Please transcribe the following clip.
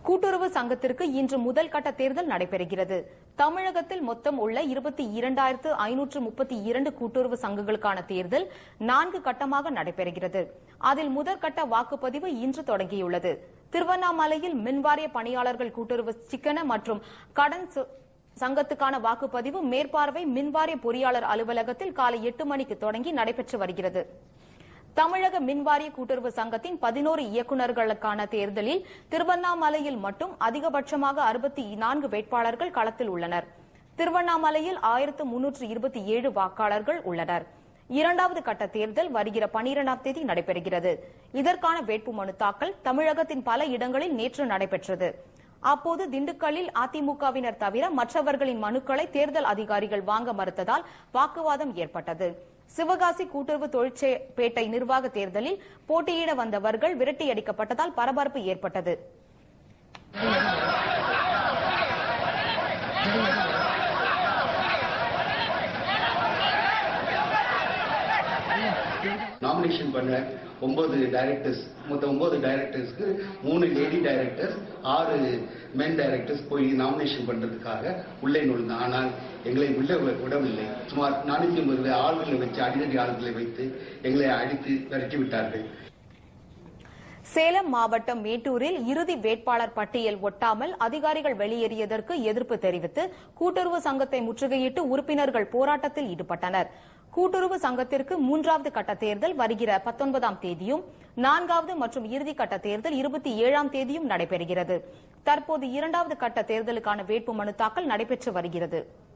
கூட்டுறவு சங்கத்திற்கு இன்று முதல் கட்ட தேர்தல் நடைபெறுகிறது தமிழகத்தில் மொத்தம் உள்ள இருபத்தி இரண்டாயிரத்து ஐநூற்று முப்பத்தி இரண்டு கூட்டுறவு சங்கங்களுக்கான தேர்தல் நான்கு கட்டமாக நடைபெறுகிறது அதில் முதற்கட்ட வாக்குப்பதிவு இன்று தொடங்கியுள்ளது திருவண்ணாமலையில் மின்வாரிய பணியாளர்கள் கூட்டுறவு சிக்கன மற்றும் கடன் சு- சங்கத்துக்கான வாக்குப்பதிவு மேற்பார்வை மின்வாரிய பொறியாளர் அலுவலகத்தில் காலை எட்டு மணிக்கு தொடங்கி நடைபெற்று வருகிறது தமிழக மின்வாரிய கூட்டுறவு சங்கத்தின் பதினோரு இயக்குநர்களுக்கான தேர்தலில் திருவண்ணாமலையில் மட்டும் அதிகபட்சமாக அறுபத்தி நான்கு வேட்பாளர்கள் களத்தில் உள்ளனர் திருவண்ணாமலையில் ஆயிரத்து முன்னூற்று இருபத்தி ஏழு வாக்காளர்கள் உள்ளனர் இரண்டாவது கட்ட தேர்தல் வருகிற பனிரெண்டாம் தேதி நடைபெறுகிறது இதற்கான வேட்புமனு தாக்கல் தமிழகத்தின் பல இடங்களில் நேற்று நடைபெற்றது அப்போது திண்டுக்கல்லில் அதிமுகவினர் தவிர மற்றவர்களின் மனுக்களை தேர்தல் அதிகாரிகள் வாங்க மறுத்ததால் வாக்குவாதம் ஏற்பட்டது சிவகாசி கூட்டுறவு தொழிற்பேட்டை நிர்வாக தேர்தலில் போட்டியிட வந்தவர்கள் விரட்டியடிக்கப்பட்டதால் பரபரப்பு ஏற்பட்டது நாமினேஷன் பண்ண ஒன்பது டைரக்டர்ஸ் மொத்தம் ஒன்பது டைரக்டர்ஸ்க்கு மூணு லேடி டைரக்டர்ஸ் ஆறு மென் டைரக்டர்ஸ் போய் நாமினேஷன் பண்றதுக்காக உள்ளே நுழைந்தோம் ஆனால் எங்களை உள்ள வி- விடவில்லை சுமார் நானூத்தி ஐம்பது ஆள்களை வச்சு அடிதடி ஆள்களை வைத்து எங்களை அடித்து விரட்டி விட்டார்கள் சேலம் மாவட்டம் மேட்டூரில் இறுதி வேட்பாளர் பட்டியல் ஒட்டாமல் அதிகாரிகள் வெளியேறியதற்கு எதிர்ப்பு தெரிவித்து கூட்டுறவு சங்கத்தை முற்றுகையிட்டு உறுப்பினர்கள் போராட்டத்தில் ஈடுபட்டனர் கூட்டுறவு சங்கத்திற்கு மூன்றாவது கட்ட தேர்தல் வருகிற பத்தொன்பதாம் தேதியும் நான்காவது மற்றும் இறுதி கட்ட தேர்தல் இருபத்தி ஏழாம் தேதியும் நடைபெறுகிறது தற்போது இரண்டாவது கட்ட தேர்தலுக்கான வேட்புமனு தாக்கல் நடைபெற்று வருகிறது